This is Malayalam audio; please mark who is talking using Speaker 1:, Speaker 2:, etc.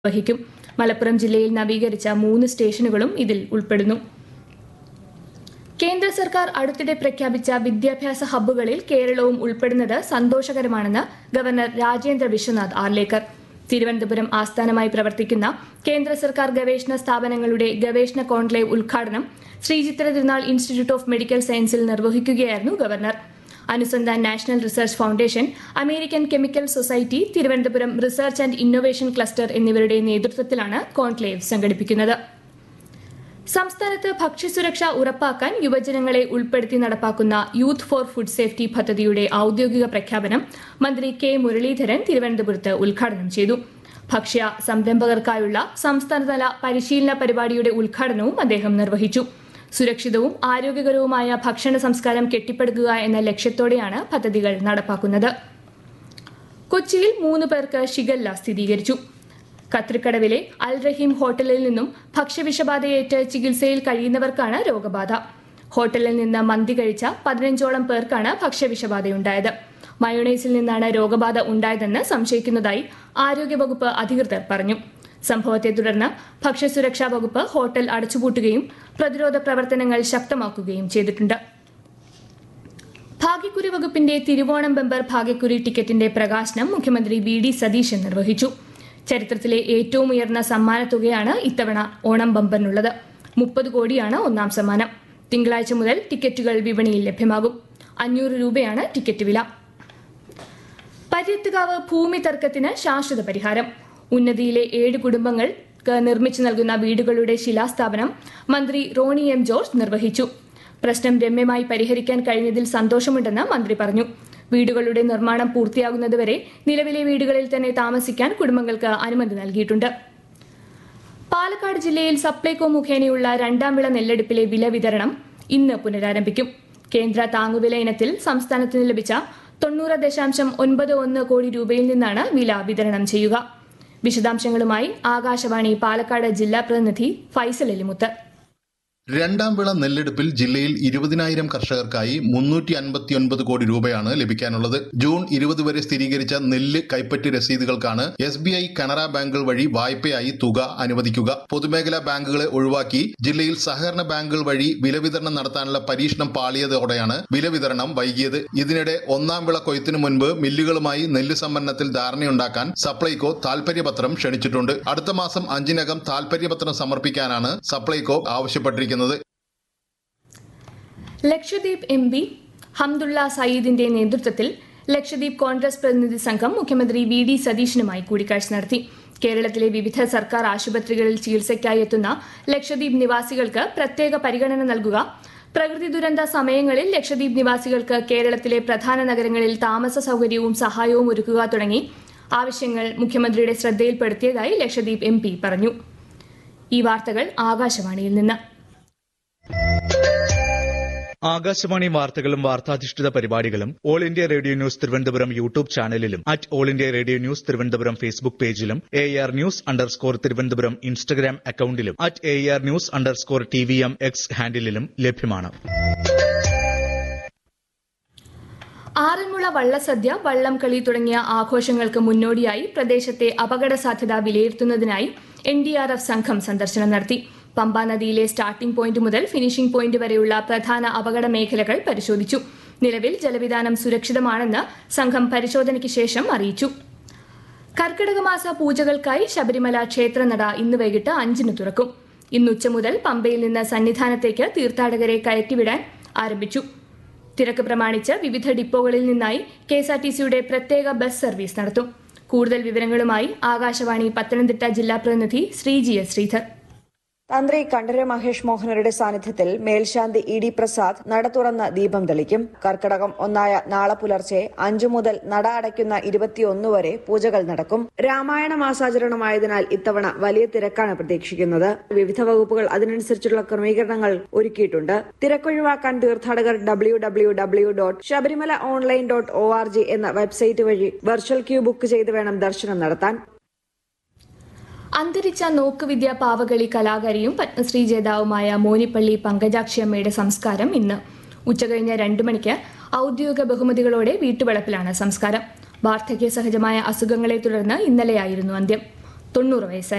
Speaker 1: വഹിക്കും മലപ്പുറം ജില്ലയിൽ നവീകരിച്ച മൂന്ന് സ്റ്റേഷനുകളും ഇതിൽ ഉൾപ്പെടുന്നു കേന്ദ്ര സർക്കാർ അടുത്തിടെ പ്രഖ്യാപിച്ച വിദ്യാഭ്യാസ ഹബ്ബുകളിൽ കേരളവും ഉൾപ്പെടുന്നത് സന്തോഷകരമാണെന്ന് ഗവർണർ രാജേന്ദ്ര വിശ്വനാഥ് ആർലേക്കർ തിരുവനന്തപുരം ആസ്ഥാനമായി പ്രവർത്തിക്കുന്ന കേന്ദ്ര സർക്കാർ ഗവേഷണ സ്ഥാപനങ്ങളുടെ ഗവേഷണ കോൺക്ലേവ് ഉദ്ഘാടനം ശ്രീചിത്ര തിരുനാൾ ഇൻസ്റ്റിറ്റ്യൂട്ട് ഓഫ് മെഡിക്കൽ സയൻസിൽ നിർവഹിക്കുകയായിരുന്നു governor Anusandhan national research foundation American chemical society Thiruvananthapuram research and innovation cluster എന്നിവരുടെ നേതൃത്വത്തിലാണ് കോൺക്ലേവ് സംഘടിപ്പിക്കുന്നത് സംസ്ഥാനത്ത് ഭക്ഷ്യസുരക്ഷ ഉറപ്പാക്കാൻ യുവജനങ്ങളെ ഉൾപ്പെടുത്തി നടപ്പാക്കുന്ന യൂത്ത് ഫോർ ഫുഡ് സേഫ്റ്റി പദ്ധതിയുടെ ഔദ്യോഗിക പ്രഖ്യാപനം മന്ത്രി കെ മുരളീധരൻ തിരുവനന്തപുരത്ത് ഉദ്ഘാടനം ചെയ്തു ഭക്ഷ്യ സംരംഭകർക്കായുള്ള സംസ്ഥാനതല പരിശീലന പരിപാടിയുടെ ഉദ്ഘാടനവും അദ്ദേഹം നിർവഹിച്ചു സുരക്ഷിതവും ആരോഗ്യകരവുമായ ഭക്ഷണ സംസ്കാരം കെട്ടിപ്പടുക്കുക എന്ന ലക്ഷ്യത്തോടെയാണ് പദ്ധതികൾ നടപ്പാക്കുന്നത് കൊച്ചിയിൽ മൂന്ന് പേർക്ക് ഷിഗല്ല സ്ഥിരീകരിച്ചു കത്രിക്കടവിലെ അൽ റഹീം ഹോട്ടലിൽ നിന്നും ഭക്ഷ്യവിഷബാധയേറ്റ് ചികിത്സയിൽ കഴിയുന്നവർക്കാണ് രോഗബാധ ഹോട്ടലിൽ നിന്ന് മന്തി കഴിച്ച പതിനഞ്ചോളം പേർക്കാണ് ഭക്ഷ്യവിഷബാധയുണ്ടായത് മയോണൈസിൽ നിന്നാണ് രോഗബാധ ഉണ്ടായതെന്ന് സംശയിക്കുന്നതായി ആരോഗ്യവകുപ്പ് അധികൃതർ പറഞ്ഞു സംഭവത്തെ തുടർന്ന് ഭക്ഷ്യസുരക്ഷാ വകുപ്പ് ഹോട്ടൽ അടച്ചുപൂട്ടുകയും പ്രതിരോധ പ്രവർത്തനങ്ങൾ ശക്തമാക്കുകയും ചെയ്തിട്ടുണ്ട് ഭാഗ്യക്കുറി വകുപ്പിന്റെ തിരുവോണം ബമ്പർ ഭാഗ്യക്കുറി ടിക്കറ്റിന്റെ പ്രകാശനം മുഖ്യമന്ത്രി വി ഡി സതീശൻ നിർവഹിച്ചു ചരിത്രത്തിലെ ഏറ്റവും ഉയർന്ന സമ്മാന തുകയാണ് ഇത്തവണ ഓണം ബമ്പറിനുള്ളത് മുപ്പത് കോടിയാണ് ഒന്നാം സമ്മാനം തിങ്കളാഴ്ച മുതൽ ടിക്കറ്റുകൾ വിപണിയിൽ ലഭ്യമാകും അഞ്ഞൂറ് രൂപയാണ് ടിക്കറ്റ് വില പര്യത്തുകാവ് ഭൂമി തർക്കത്തിന് ശാശ്വത പരിഹാരം ഉന്നതിയിലെ ഏഴ് കുടുംബങ്ങൾക്ക് നിർമ്മിച്ചു നൽകുന്ന വീടുകളുടെ ശിലാസ്ഥാപനം മന്ത്രി റോണി എം ജോർജ് നിർവഹിച്ചു പ്രശ്നം രമ്യമായി പരിഹരിക്കാൻ കഴിഞ്ഞതിൽ സന്തോഷമുണ്ടെന്ന് മന്ത്രി പറഞ്ഞു വീടുകളുടെ നിർമ്മാണം പൂർത്തിയാകുന്നതുവരെ നിലവിലെ വീടുകളിൽ തന്നെ താമസിക്കാൻ കുടുംബങ്ങൾക്ക് അനുമതി നൽകിയിട്ടുണ്ട് പാലക്കാട് ജില്ലയിൽ സപ്ലൈകോ മുഖേനയുള്ള രണ്ടാം വിള നെല്ലെടുപ്പിലെ വില വിതരണം ഇന്ന് പുനരാരംഭിക്കും കേന്ദ്ര താങ്ങുവില ഇനത്തിൽ സംസ്ഥാനത്തിന് ലഭിച്ച തൊണ്ണൂറ് ദശാംശം ഒൻപത് ഒന്ന് കോടി രൂപയിൽ നിന്നാണ് വില വിതരണം ചെയ്യുക വിശദാംശങ്ങളുമായി ആകാശവാണി പാലക്കാട് ജില്ലാ പ്രതിനിധി ഫൈസൽ എലിമുത്ത്
Speaker 2: രണ്ടാം വിള നെല്ലെടുപ്പിൽ ജില്ലയിൽ ഇരുപതിനായിരം കർഷകർക്കായി മുന്നൂറ്റി അൻപത്തിയൊൻപത് കോടി രൂപയാണ് ലഭിക്കാനുള്ളത് ജൂൺ ഇരുപത് വരെ സ്ഥിരീകരിച്ച നെല്ല് കൈപ്പറ്റ് രസീതുകൾക്കാണ് എസ് ബി ഐ കനറ ബാങ്കുകൾ വഴി വായ്പയായി തുക അനുവദിക്കുക പൊതുമേഖലാ ബാങ്കുകളെ ഒഴിവാക്കി ജില്ലയിൽ സഹകരണ ബാങ്കുകൾ വഴി വില വിതരണം നടത്താനുള്ള പരീക്ഷണം പാളിയതോടെയാണ് വില വിതരണം വൈകിയത് ഇതിനിടെ ഒന്നാം വിള കൊയ്ത്തിനു മുൻപ് മില്ലുകളുമായി നെല്ല് സംഭരണത്തിൽ ധാരണയുണ്ടാക്കാൻ സപ്ലൈകോ താൽപര്യപത്രം ക്ഷണിച്ചിട്ടുണ്ട് അടുത്ത മാസം അഞ്ചിനകം താൽപര്യപത്രം സമർപ്പിക്കാനാണ് സപ്ലൈകോ ആവശ്യപ്പെട്ടിരിക്കുന്നത്
Speaker 1: ലക്ഷദ്വീപ് എം പി ഹംദുള്ള സയീദിന്റെ നേതൃത്വത്തിൽ ലക്ഷദ്വീപ് കോൺഗ്രസ് പ്രതിനിധി സംഘം മുഖ്യമന്ത്രി വി ഡി സതീശനുമായി കൂടിക്കാഴ്ച നടത്തി കേരളത്തിലെ വിവിധ സർക്കാർ ആശുപത്രികളിൽ ചികിത്സയ്ക്കായി എത്തുന്ന ലക്ഷദ്വീപ് നിവാസികൾക്ക് പ്രത്യേക പരിഗണന നൽകുക പ്രകൃതി ദുരന്ത സമയങ്ങളിൽ ലക്ഷദ്വീപ് നിവാസികൾക്ക് കേരളത്തിലെ പ്രധാന നഗരങ്ങളിൽ താമസ സൗകര്യവും സഹായവും ഒരുക്കുക തുടങ്ങി ആവശ്യങ്ങൾ മുഖ്യമന്ത്രിയുടെ ശ്രദ്ധയിൽപ്പെടുത്തിയതായി ലക്ഷദ്വീപ് എം പറഞ്ഞു ഈ വാർത്തകൾ ആകാശവാണിയിൽ നിന്ന്
Speaker 3: ആകാശവാണി വാർത്തകളും വാർത്താധിഷ്ഠിത പരിപാടികളും All India Radio news Thiruvananthapuram YouTube ചാനലിലും at All India Radio news Thiruvananthapuram Facebook പേജിലും A R news underscore Thiruvananthapuram Instagram അക്കൌണ്ടിലും at A R news underscore T V M X ഹാൻഡിലും ലഭ്യമാണ്
Speaker 1: ആറന്മുള വള്ളസദ്യ വള്ളംകളി തുടങ്ങിയ ആഘോഷങ്ങൾക്ക് മുന്നോടിയായി പ്രദേശത്തെ അപകട സാധ്യത വിലയിരുത്തുന്നതിനായി എൻ ഡി ആർ എഫ് സംഘം സന്ദർശനം നടത്തി പമ്പാ നദിയിലെ സ്റ്റാർട്ടിംഗ് പോയിന്റ് മുതൽ ഫിനിഷിംഗ് പോയിന്റ് വരെയുള്ള പ്രധാന അപകട മേഖലകൾ പരിശോധിച്ചു നിലവിൽ ജലവിധാനം സുരക്ഷിതമാണെന്ന് സംഘം പരിശോധനയ്ക്ക് ശേഷം അറിയിച്ചു കർക്കിടക മാസ പൂജകൾക്കായി ശബരിമല ക്ഷേത്രനട ഇന്ന് വൈകിട്ട് അഞ്ചിന് തുറക്കും ഇന്ന് ഉച്ച മുതൽ പമ്പയിൽ നിന്ന് സന്നിധാനത്തേക്ക് തീർത്ഥാടകരെ കയറ്റിവിടാൻ ആരംഭിച്ചു തിരക്ക് പ്രമാണിച്ച് വിവിധ ഡിപ്പോകളിൽ നിന്നായി കെഎസ്ആർടിസിയുടെ പ്രത്യേക ബസ് സർവീസ് നടത്തും കൂടുതൽ വിവരങ്ങളുമായി ആകാശവാണി പത്തനംതിട്ട ജില്ലാ പ്രതിനിധി ശ്രീജി എസ് ശ്രീധർ
Speaker 4: തന്ത്രി കണ്ഠര മഹേഷ് മോഹനരുടെ സാന്നിധ്യത്തിൽ മേൽശാന്തി ഇ ഡി പ്രസാദ് നട തുറന്ന് ദീപം തെളിക്കും കർക്കടകം ഒന്നായ നാളെ പുലർച്ചെ അഞ്ചു മുതൽ നട അടയ്ക്കുന്ന ഇരുപത്തിയൊന്ന് വരെ പൂജകൾ നടക്കും രാമായണ മാസാചരണമായതിനാൽ ഇത്തവണ വലിയ തിരക്കാണ് പ്രതീക്ഷിക്കുന്നത് വിവിധ വകുപ്പുകൾ അതിനനുസരിച്ചുള്ള ക്രമീകരണങ്ങൾ ഒരുക്കിയിട്ടുണ്ട് തിരക്കൊഴിവാക്കാൻ തീർത്ഥാടകർ W W W dot Sabarimala online dot O R G എന്ന വെബ്സൈറ്റ് വഴി വെർച്വൽ ക്യൂ ബുക്ക് ചെയ്ത് വേണം ദർശനം നടത്താൻ
Speaker 1: അന്തരിച്ച നോക്കുവിദ്യ പാവകളി കലാകാരിയും പത്മശ്രീ ജേതാവുമായ മോനിപ്പള്ളി പങ്കജാക്ഷിയമ്മയുടെ സംസ്കാരം ഇന്ന് ഉച്ചകഴിഞ്ഞ് രണ്ടു മണിക്ക് ഔദ്യോഗിക ബഹുമതികളോടെ വീട്ടുവളപ്പിലാണ് സംസ്കാരം വാർദ്ധക്യ സഹജമായ അസുഖങ്ങളെ തുടർന്ന് ഇന്നലെയായിരുന്നു അന്ത്യം തൊണ്ണൂറ് വയസ്സായി